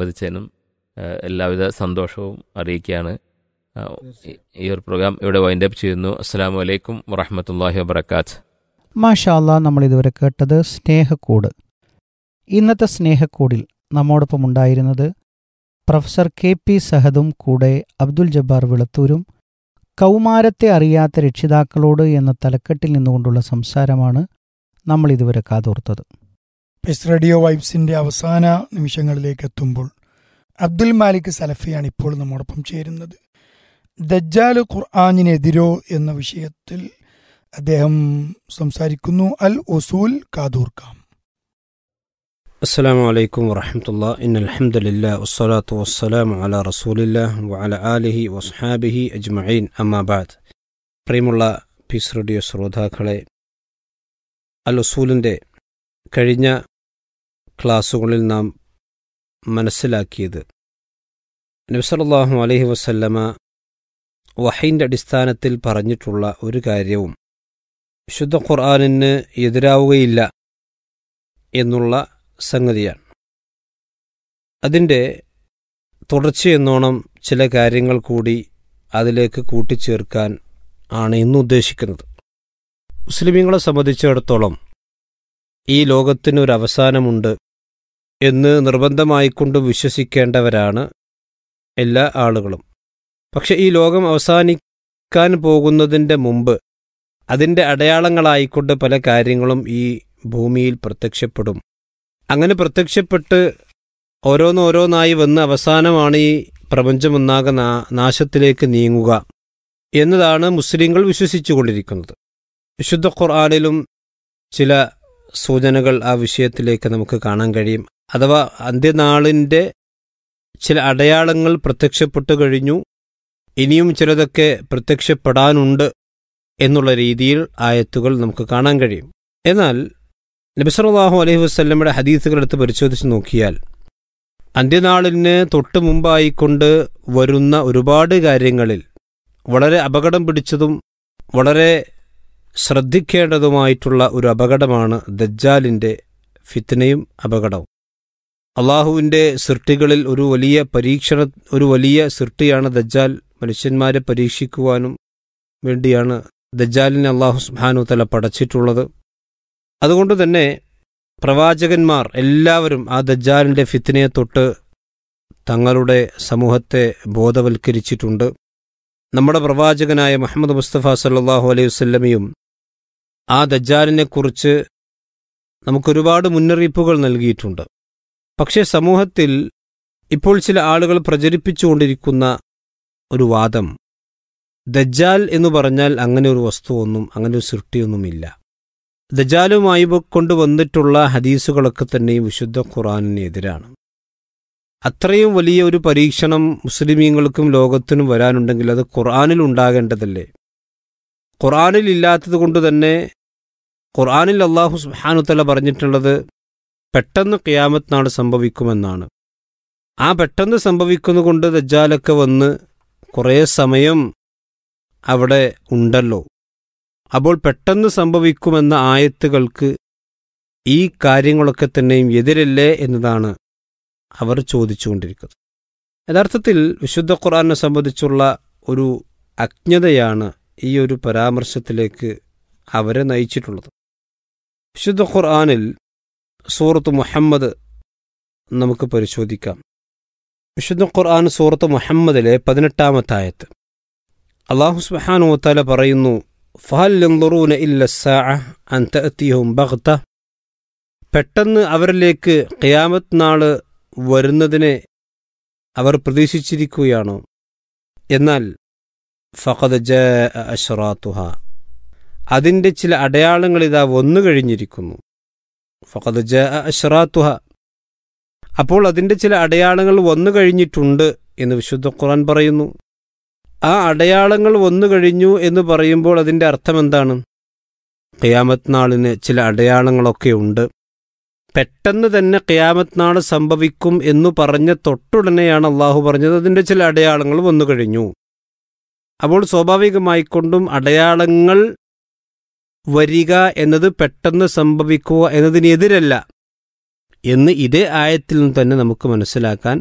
സംബന്ധിച്ചതിനും ഏഹ്, എല്ലാവിധ സന്തോഷവും അറിയിക്കുകയാണ് ആ, ഈ- ഈ ഒരു പ്രോഗ്രാം ഇവിടെ വൈൻഡ് അപ്പ് ചെയ്യുന്നു അസ്സാം വലൈക്കും വറഹമത്തല്ലാഹി വബർക്കാത്ത് മാഷാല്ല നമ്മൾ ഇതുവരെ കേട്ടത് സ്നേഹക്കൂട് ഇന്നത്തെ സ്നേഹക്കൂടിൽ നമ്മോടൊപ്പം ഉണ്ടായിരുന്നത് പ്രൊഫസർ കെ പി സഹദും കൂടെ അബ്ദുൽ ജബ്ബാർ വിളത്തൂരും കൗമാരത്തെ അറിയാത്ത രക്ഷിതാക്കളോട് എന്ന തലക്കെട്ടിൽ നിന്നുകൊണ്ടുള്ള സംസാരമാണ് നമ്മൾ ഇതുവരെ കാതോർത്തത് പീസ് റേഡിയോ വൈബ്സിന്റെ അവസാന നിമിഷങ്ങളിലേക്ക് എത്തുമ്പോൾ അബ്ദുൽ മാലിക് സലഫിയാണ് ഇപ്പോൾ നമ്മോടൊപ്പം ചേരുന്നത് ദജ്ജാൽ ഖുർആാനിനെതിരോ എന്ന വിഷയത്തിൽ അദ്ദേഹം സംസാരിക്കുന്നു അൽ ഉസൂൽ കാതൂർക്കാം السلام عليكم ورحمة الله إن الحمد لله والصلاة والسلام على رسول الله وعلى آله وصحابه أجمعين أما بعد പ്രിയമുള്ള പീസ് റേഡിയോ ശ്രോതാക്കളെ അൽ ഉസൂലിൻ്റെ കഴിഞ്ഞ ക്ലാസ്സുകളിൽ നാം മനസ്സിലാക്കിയത് നബ്സല്ലാഹു അലൈഹി വസല്ലമ വഹൈൻ്റെ അടിസ്ഥാനത്തിൽ പറഞ്ഞിട്ടുള്ള ഒരു കാര്യവും ശുദ്ധ ഖുർആാനിന് എതിരാവുകയില്ല എന്നുള്ള സംഗതിയാണ് അതിൻ്റെ തുടർച്ചയെന്നോണം ചില കാര്യങ്ങൾ കൂടി അതിലേക്ക് കൂട്ടിച്ചേർക്കാൻ ആണ് ഇന്ന് ഉദ്ദേശിക്കുന്നത് മുസ്ലിമീങ്ങളെ സംബന്ധിച്ചിടത്തോളം ഈ ലോകത്തിന് ഒരു അവസാനമുണ്ട് എന്ന് നിർബന്ധമായിക്കൊണ്ട് വിശ്വസിക്കേണ്ടവരാണ് എല്ലാ ആളുകളും പക്ഷെ ഈ ലോകം അവസാനിക്കാൻ പോകുന്നതിൻ്റെ മുമ്പ് അതിൻ്റെ അടയാളങ്ങളായിക്കൊണ്ട് പല കാര്യങ്ങളും ഈ ഭൂമിയിൽ പ്രത്യക്ഷപ്പെടും അങ്ങനെ പ്രത്യക്ഷപ്പെട്ട് ഓരോന്നോരോന്നായി വന്ന് അവസാനമാണ് ഈ പ്രപഞ്ചമൊന്നാകെ നാ നാശത്തിലേക്ക് നീങ്ങുക എന്നതാണ് മുസ്ലിങ്ങൾ വിശ്വസിച്ചുകൊണ്ടിരിക്കുന്നത് വിശുദ്ധ ഖുർആാനിലും ചില സൂചനകൾ ആ വിഷയത്തിലേക്ക് നമുക്ക് കാണാൻ കഴിയും അഥവാ അന്ത്യനാളിൻ്റെ ചില അടയാളങ്ങൾ പ്രത്യക്ഷപ്പെട്ടു കഴിഞ്ഞു ഇനിയും ചിലതൊക്കെ പ്രത്യക്ഷപ്പെടാനുണ്ട് എന്നുള്ള രീതിയിൽ ആയത്തുകൾ നമുക്ക് കാണാൻ കഴിയും എന്നാൽ നബിസലാഹു അലൈഹി വസ്ല്ലമയുടെ ഹദീസുകൾ എടുത്ത് പരിശോധിച്ച് നോക്കിയാൽ അന്ത്യനാളിന് തൊട്ടു മുമ്പായിക്കൊണ്ട് വരുന്ന ഒരുപാട് കാര്യങ്ങളിൽ വളരെ അപകടം പിടിച്ചതും വളരെ ശ്രദ്ധിക്കേണ്ടതുമായിട്ടുള്ള ഒരു അപകടമാണ് ദജ്ജാലിൻ്റെ ഫിത്തനയും അപകടവും അള്ളാഹുവിൻ്റെ സൃഷ്ടികളിൽ ഒരു വലിയ പരീക്ഷണ ഒരു വലിയ സൃഷ്ടിയാണ് ദജ്ജാൽ മനുഷ്യന്മാരെ പരീക്ഷിക്കുവാനും വേണ്ടിയാണ് ദജ്ജാലിനെ അള്ളാഹു സുബാനു തല പടച്ചിട്ടുള്ളത് അതുകൊണ്ട് തന്നെ പ്രവാചകന്മാർ എല്ലാവരും ആ ദജ്ജാലിൻ്റെ ഫിത്തിനെ തൊട്ട് തങ്ങളുടെ സമൂഹത്തെ ബോധവൽക്കരിച്ചിട്ടുണ്ട് നമ്മുടെ പ്രവാചകനായ മുഹമ്മദ് മുസ്തഫ സല്ലാഹു അലൈഹി വസ്ല്ലമയും ആ ദജ്ജാലിനെക്കുറിച്ച് നമുക്കൊരുപാട് മുന്നറിയിപ്പുകൾ നൽകിയിട്ടുണ്ട് പക്ഷേ സമൂഹത്തിൽ ഇപ്പോൾ ചില ആളുകൾ പ്രചരിപ്പിച്ചുകൊണ്ടിരിക്കുന്ന ഒരു വാദം ദജ്ജാൽ എന്ന് പറഞ്ഞാൽ അങ്ങനെ ഒരു വസ്തുവൊന്നും അങ്ങനെ ഒരു സൃഷ്ടിയൊന്നുമില്ല ദജാലുമായി കൊണ്ടുവന്നിട്ടുള്ള ഹദീസുകളൊക്കെ തന്നെയും വിശുദ്ധ ഖുറാനിന് എതിരാണ് അത്രയും വലിയ ഒരു പരീക്ഷണം മുസ്ലിമീങ്ങൾക്കും ലോകത്തിനും വരാനുണ്ടെങ്കിൽ അത് ഖുർആാനിൽ ഉണ്ടാകേണ്ടതല്ലേ ഖുർആാനിൽ ഇല്ലാത്തത് കൊണ്ട് തന്നെ ഖുർആാനിൽ അള്ളാഹു സുബാനുത്തല പറഞ്ഞിട്ടുള്ളത് പെട്ടെന്ന് ഖിയാമത്ത് നാൾ സംഭവിക്കുമെന്നാണ് ആ പെട്ടെന്ന് സംഭവിക്കുന്നതുകൊണ്ട് ദജ്ജാലൊക്കെ വന്ന് കുറേ സമയം അവിടെ ഉണ്ടല്ലോ അപ്പോൾ പെട്ടെന്ന് സംഭവിക്കുമെന്ന ആയത്തുകൾക്ക് ഈ കാര്യങ്ങളൊക്കെ തന്നെയും എതിരല്ലേ എന്നതാണ് അവർ ചോദിച്ചുകൊണ്ടിരിക്കുന്നത് യഥാർത്ഥത്തിൽ വിശുദ്ധ ഖുർആനെ സംബന്ധിച്ചുള്ള ഒരു അജ്ഞതയാണ് ഈ ഒരു പരാമർശത്തിലേക്ക് അവരെ നയിച്ചിട്ടുള്ളത് വിശുദ്ധ ഖുർആനിൽ സൂറത്ത് മുഹമ്മദ് നമുക്ക് പരിശോധിക്കാം വിശുദ്ധ ഖുർആൻ സൂറത്ത് മുഹമ്മദിലെ പതിനെട്ടാമത്തെ ആയത്ത് അള്ളാഹു സുബ്ഹാനഹു വതആല പറയുന്നു ഫഹൽ യൻദുറൂന ഇല്ല സാഅ അൻ തഅതിയഹും ബഗ്ത പെട്ടെന്ന് അവരിലേക്ക് ഖിയാമത്ത് നാള് വരുന്നതിനെ അവർ പ്രതീക്ഷിച്ചിരിക്കുകയാണോ എന്നാൽ ഫഖദ് ജാഅ അശ്റാത്തുഹ അതിൻ്റെ ചില അടയാളങ്ങൾ ഇതാ വന്നു കഴിഞ്ഞിരിക്കുന്നു ഫഖദ് ജാഅ അശ്റാത്തുഹ അപ്പോൾ അതിൻ്റെ ചില അടയാളങ്ങൾ വന്നു കഴിഞ്ഞിട്ടുണ്ട് എന്ന് വിശുദ്ധ ഖുർആൻ പറയുന്നു ആ അടയാളങ്ങൾ വന്നു കഴിഞ്ഞു എന്ന് പറയുമ്പോൾ അതിൻ്റെ അർത്ഥം എന്താണ് ഖിയാമത്ത് നാളിന് ചില അടയാളങ്ങളൊക്കെ ഉണ്ട് പെട്ടെന്ന് തന്നെ ഖിയാമത്ത് നാൾ സംഭവിക്കും എന്നു പറഞ്ഞ തൊട്ടുടനെയാണ് അള്ളാഹു പറഞ്ഞത് അതിൻ്റെ ചില അടയാളങ്ങൾ വന്നു കഴിഞ്ഞു അപ്പോൾ സ്വാഭാവികമായിക്കൊണ്ടും അടയാളങ്ങൾ വരിക എന്നത് പെട്ടെന്ന് സംഭവിക്കുക എന്നതിനെതിരല്ല എന്ന് ഇതേ ആയത്തിൽ നിന്ന് തന്നെ നമുക്ക് മനസ്സിലാക്കാൻ